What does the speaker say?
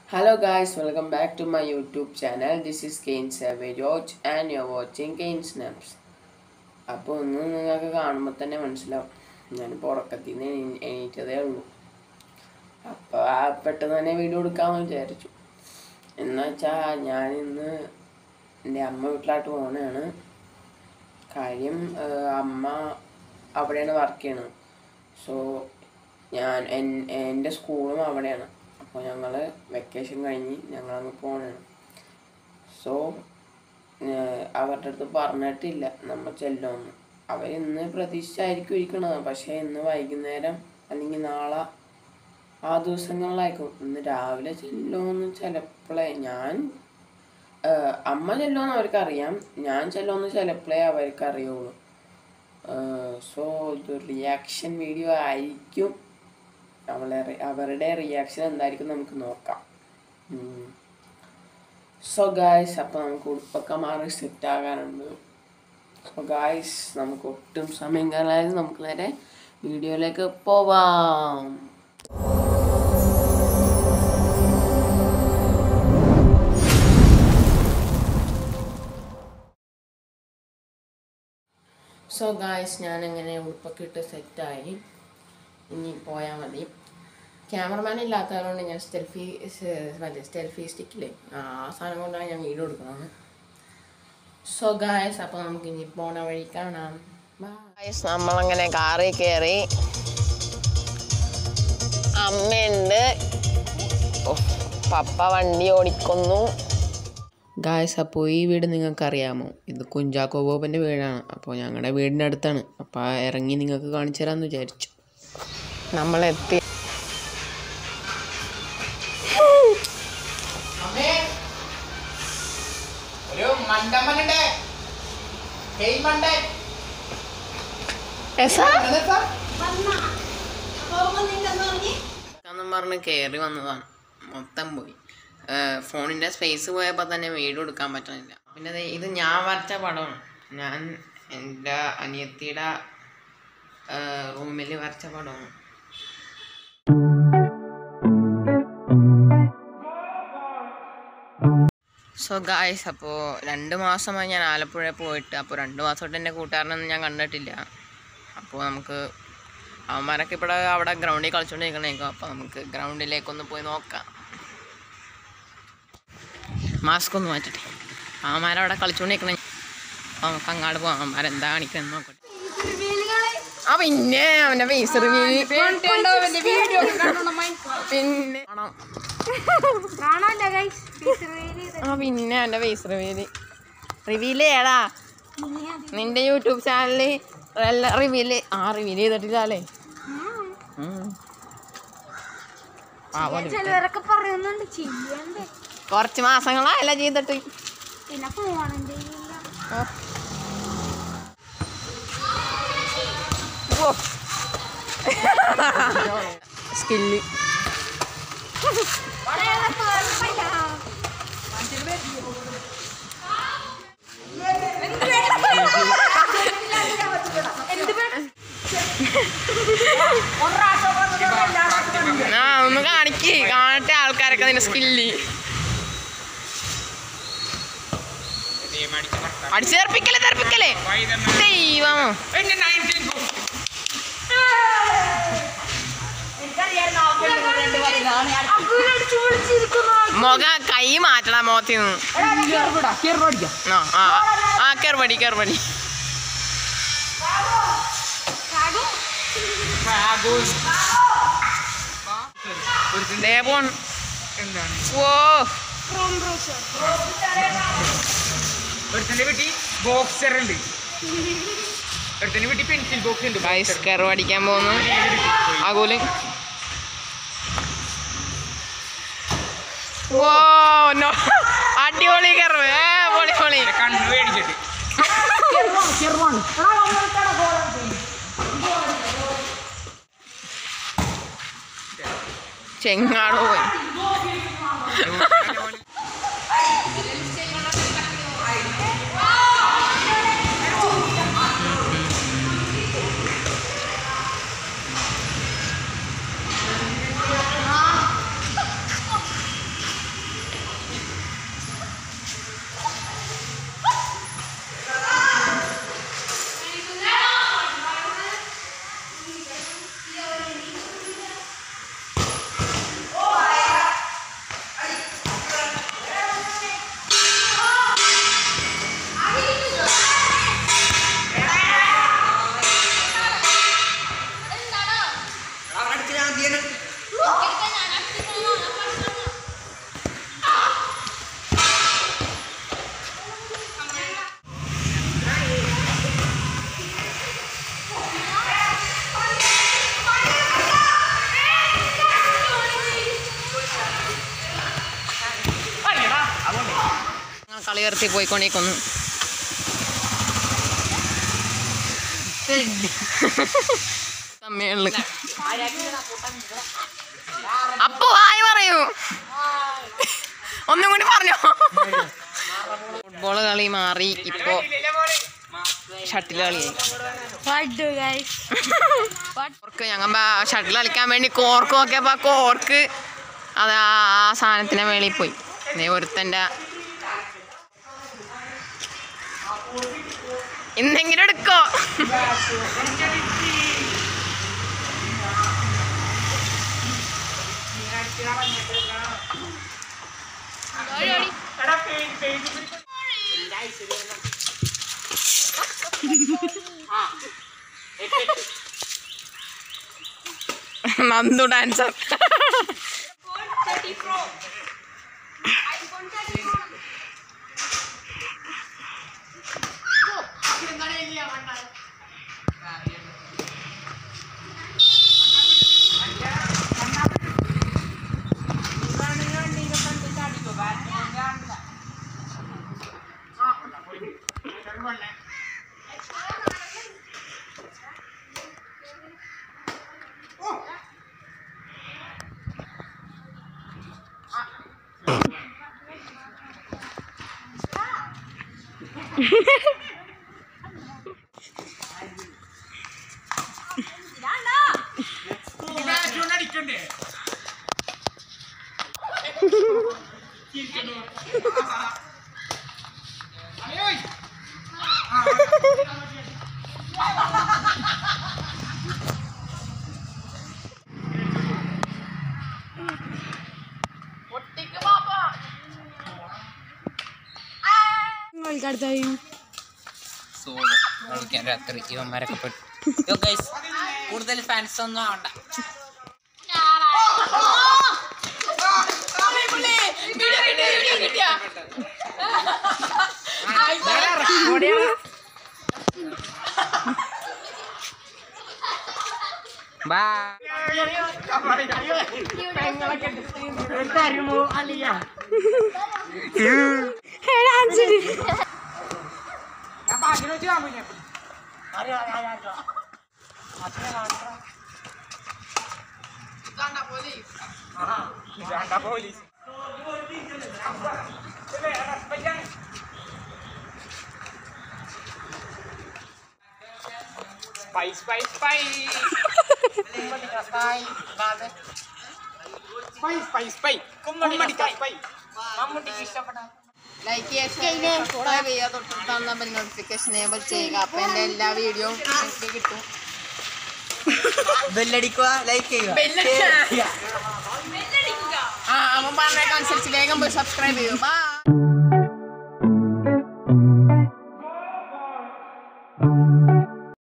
Hello guys, welcome back to my YouTube channel. This is Kane Savage George and you're watching Kane Snaps. അപ്പോൾ ഒന്ന് നിങ്ങൾക്ക് കാണുമ്പോൾ തന്നെ മനസ്സിലാവും ഞാനിപ്പോൾ ഉറക്കത്തിൽ നിന്ന് എണീ- എണീറ്റതേ ഉള്ളൂ അപ്പോൾ ആ പെട്ടെന്ന് തന്നെ വീഡിയോ എടുക്കാമെന്ന് വിചാരിച്ചു എന്ന് വെച്ചാൽ ഞാൻ ഇന്ന് എൻ്റെ അമ്മ വീട്ടിലോട്ട് പോകണതാണ് കാര്യം ഏഹ്, അമ്മ അവിടെയാണ് വർക്ക് ചെയ്യണത് സോ ഞാൻ എൻ- എൻ്റെ സ്കൂളും അവിടെയാണ് അപ്പോൾ ഞങ്ങൾ വെക്കേഷൻ കഴിഞ്ഞ് ഞങ്ങളങ്ങ് പോകണതാണ് സോ അവരുടെ അടുത്ത് പറഞ്ഞിട്ടില്ല നമ്മൾ ചെല്ലുമെന്ന് അവർ ഇന്ന് പ്രതീക്ഷിച്ചായിരിക്കും ഇരിക്കണത് പക്ഷേ ഇന്ന് വൈകുന്നേരം അല്ലെങ്കിൽ നാളെ ആ ദിവസങ്ങളിലായിരിക്കും ഇന്ന് രാവിലെ ചെല്ലുമെന്ന് ചിലപ്പോഴേ ഞാൻ ഏഹ്, അമ്മ ചെല്ലുമെന്ന് അവർക്കറിയാം ഞാൻ ചെല്ലുമെന്ന് ചിലപ്പോഴേ അവർക്ക് അറിയുള്ളൂ സോ ഇത് റിയാക്ഷൻ വീഡിയോ ആയിരിക്കും അവളെ അവരുടെ റിയാക്ഷൻ എന്തായിരിക്കും നമുക്ക് നോക്കാം സോ ഗായ്സ് അപ്പോൾ നമുക്ക് ഉടുപ്പൊക്കെ മാറി സെറ്റ് ആകാനുണ്ട് സോ ഗായ്സ് നമുക്ക് ഒട്ടും സമയം കളയാതെ നമുക്ക് നേരെ വീഡിയോയിലേക്ക് പോവാം സോ ഗായ്സ് ഞാൻ അങ്ങനെ ഉടുപ്പൊക്കെ ഇട്ട് സെറ്റായി ഇനി പോയാൽ മതി ക്യാമറമാൻ ഇല്ലാത്തതുകൊണ്ട് ഞാൻ സ്റ്റെൽഫി മറ്റേ സ്റ്റെൽഫി സ്റ്റിക്കില്ലേ ആ സാധനം കൊണ്ടാണ് ഞാൻ വീഡിയോ എടുക്കുന്നത് സോ ഗായ്സ് അപ്പോൾ നമുക്ക് ഇനി പോണ വഴി കാണാം ഗായ്സ് നമ്മളങ്ങനെ കാറിൽ കയറി അമ്മയുണ്ട് പപ്പ വണ്ടി ഓടിക്കുന്നു ഗായ്സ് അപ്പോൾ ഈ വീട് നിങ്ങൾക്കറിയാമോ ഇത് കുഞ്ചാക്കോ ബോബൻ്റെ വീടാണ് അപ്പോൾ ഞങ്ങളുടെ വീടിൻ്റെ അടുത്താണ് അപ്പോൾ ഇറങ്ങി നിങ്ങൾക്ക് കാണിച്ചു തരാമെന്ന് വിചാരിച്ചു നമ്മളെത്തി ഒരു മണ്ടൻ മണ്ടേ ഹേയ് മണ്ടൻ എന്നിട്ടാ എന്നും പറഞ്ഞ് കയറി വന്നതാണ് മൊത്തം പോയി ഫോണിൻ്റെ സ്പേസ് പോയപ്പോൾ തന്നെ വീഡിയോ എടുക്കാൻ പറ്റണില്ല പിന്നെ ദേ ഇത് ഞാൻ വരച്ച പടമാണ് ഞാൻ എൻ്റെ അനിയത്തിയുടെ റൂമിൽ വരച്ച പടമാണ് സോ ഗായ്സ് അപ്പോൾ രണ്ട് മാസമായി ഞാൻ ആലപ്പുഴ പോയിട്ട് അപ്പോൾ രണ്ട് മാസമായിട്ട് എൻ്റെ കൂട്ടുകാരനൊന്നും ഞാൻ കണ്ടിട്ടില്ല അപ്പോൾ നമുക്ക് അവന്മാരൊക്കെ ഇവിടെ അവിടെ ഗ്രൗണ്ടിൽ കളിച്ചുകൊണ്ടിരിക്കണേക്കും അപ്പോൾ നമുക്ക് ഗ്രൗണ്ടിലേക്കൊന്ന് പോയി നോക്കാം മാസ്ക് ഒന്ന് മാറ്റട്ടെ അവന്മാരവിടെ കളിച്ചുകൊണ്ടിരിക്കണേ അപ്പോൾ നമുക്ക് അങ്ങോട്ട് പോകാം അവന്മാരെന്താ കാണിക്കുന്നത് നോക്കട്ടെ ആ പിന്നെ അവൻ്റെ ഫേസ് റിവീൽ പിന്നെ കാണാം. ആ പിന്നെ അവൻ്റെ ഫേസ് റിവീൽ റിവീൽ ചെയ്യടാ നിന്റെ യൂട്യൂബ് ചാനലിൽ റിവീൽ ആ റിവീൽ ചെയ്തിട്ടില്ല അല്ലേ ചിലവരൊക്കെ പറയുന്നുണ്ട് ചെയ്യണ്ടേ കുറച്ച് മാസങ്ങളായല്ല ചെയ്തിട്ട് പിന്നെ ഫോണും ചെയ്യില്ല സ്കില്ല് ആ ഒന്ന് കാണിക്ക് കാണട്ടെ ആൾക്കാരൊക്കെ അതിന്റെ സ്കില്ല് അടിച്ചു തെറപ്പിക്കല്ലേ തെറപ്പിക്കല്ലേ ദൈവം മുഖ കൈ മാറ്റടാ മുഖത്തിൽ നിന്ന് ആ ആ ആ കയറുപടി കയറുപടി ദേവോൺ എന്താണ് ഓ ഒരുത്തന്റെ വീട്ടിൽ ബോക്സർ ഉണ്ട് ഒരുത്തന്റെ വീട്ടിൽ പെൻസിൽ ബോക്സ് ഉണ്ട് ഗൈസ് കയറുപടിക്കാൻ പോകുന്നു ആകൂല് ഓ നോ അടിപൊളി കയറുവ് ഏ പൊളി പൊളി കണ്ണു മേടിച്ചിട്ട് ചെങ്ങാട് പോയി കളി ഉയർത്തി പോയിക്കൊണ്ടിരിക്കുന്നു തമ്മിലുള്ള അപ്പൊ ആയി പറയൂ ഒന്നും കൂടി പറഞ്ഞോ ഫുട്ബോൾ കളി മാറി ഇപ്പോ ഷട്ടിൽ കളിയായി പട്ടു ഗൈസ് കോർക്ക് ഞങ്ങൾ ഷട്ടിൽ കളിക്കാൻ വേണ്ടി കോർക്ക് നോക്കിയപ്പോ ആ കോർക്ക് അത് ആ ആ സാധനത്തിന്റെ മേളിൽ പോയി ദേ ഒരുത്തൻ്റെ എന്തെങ്കിലും എടുക്കോ നന്ദു ഡാൻസർ അടിക്കണ്ടേ സോള് കളിക്കാൻ രാത്രി ഇവന്മാരൊക്കെ പെട്ടു ഗൈസ് കൂടുതൽ ഫാൻസ് ഒന്നും ആവണ്ട ബൈ ഞാൻ പാട്ടിന് വെച്ച് കാണില്ല ഇതാണ്ടാ police spy spy spy spy spy spy കുമ്മടിക്ക സ്പൈ മമ്മൂട്ടിക്ക് ഇഷ്ടപ്പെട്ട ലൈക്ക് ചെയ്യുക സബ്സ്ക്രൈബ് ചെയ്യുക തൊട്ടടുത്തുള്ള ബെൽ നോട്ടിഫിക്കേഷൻ എനേബിൾ ചെയ്യുക അപ്പോൾ എൻ്റെ എല്ലാ വീഡിയോയും നിങ്ങൾക്ക് കിട്ടും ബെല്ലടിക്കുക ലൈക്ക് ചെയ്യുക ആ അവൻ പറഞ്ഞേക്കനുസരിച്ച് വേഗം പോയി സബ്സ്ക്രൈബ് ചെയ്യൂ ബൈ